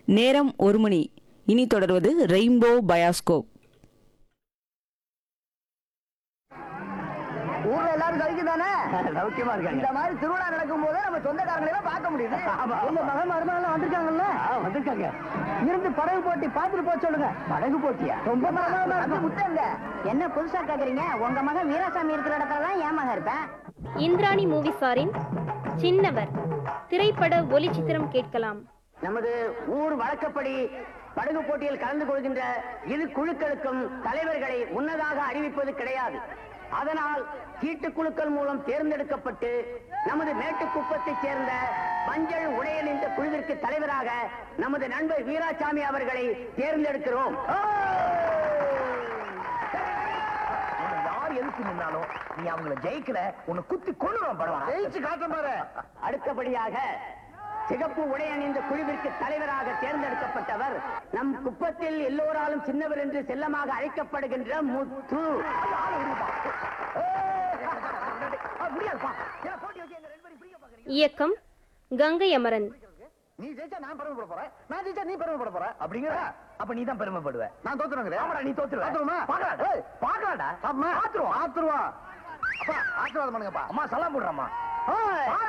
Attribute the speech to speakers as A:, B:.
A: நேரம் ஒரு மணி இனி தொடர்வது ரெயின்போ பயாஸ்கோப்
B: ஊர்ல எல்லாரும் கழிக்குதானே
C: சௌக்கியமா இருக்காங்க
B: இந்த மாதிரி திருவிழா நடக்கும் போது நம்ம சொந்தக்காரங்களை எல்லாம் பார்க்க முடியுது
C: ஆமா.
B: உங்க மகன் மருமகள் வந்திருக்காங்கல்ல
C: ஆ, வந்திருக்காங்க
B: இருந்து படகு போட்டி பார்த்துட்டு போக சொல்லுங்க
C: படகு போட்டியா
B: ரொம்ப பிரமாதமா இருக்கு. முத்தங்க
D: என்ன புதுசா கேக்குறீங்க உங்க மகன் வீராசாமி இருக்கிற இடத்துல தான் என் மகன் இருப்பேன்
E: இந்திராணி மூவிஸாரின் சின்னவர் திரைப்பட ஒலிச்சித்திரம் கேட்கலாம்
C: நமது ஊர் வழக்கப்படி படகு போட்டியில் கலந்து கொள்கின்ற இரு குழுக்களுக்கும் தலைவர்களை முன்னதாக அறிவிப்பது கிடையாது அதனால் சீட்டு குழுக்கள் மூலம் தேர்ந்தெடுக்கப்பட்டு நமது மேட்டுக்குப்பத்தைச் சேர்ந்த மஞ்சள் உடையன் என்ற குழுவிற்கு தலைவராக நமது நண்பர் வீராசாமி அவர்களை தேர்ந்தெடுக்கிறோம்
B: யார் எதுக்கு நின்னாலும் நீ அவங்கள ஜெயிக்கல உன்னை குத்தி கொள்ளுறோம் படம் ஜெயிச்சு காட்ட பாரு
C: அடுத்தபடியாக சிகப்பு உடை அணிந்த குழுவிற்கு தலைவராக தேர்ந்தெடுக்கப்பட்டவர் நம் குப்பத்தில் எல்லோராலும் சின்னவர் என்று செல்லமாக அழைக்கப்படுகின்ற முத்து
B: முடியாதுப்பா ஏன்னா போட்டி வச்சு எங்க ரெண்டு பேரும் ஃப்ரீயா பாக்குறீங்க
E: இயக்கம் கங்கை அமரன்
B: நீ ஜெயிச்சா நான் பெருமைப்பட போறேன் நான் ஜெயிச்சா நீ பெருமைப்பட போற அப்படிங்கிற அப்ப நீ தான் பெருமைப்படுவ நான் தோத்துறேன் ஆமாடா நீ தோத்துருவ பாத்துருமா பாக்கலாடா பாக்கலாடா அம்மா ஆத்துருவோம் ஆத்துருவோம் அப்பா ஆசீர்வாதம் பண்ணுங்கப்பா அம்மா சலாம் போடுறம்மா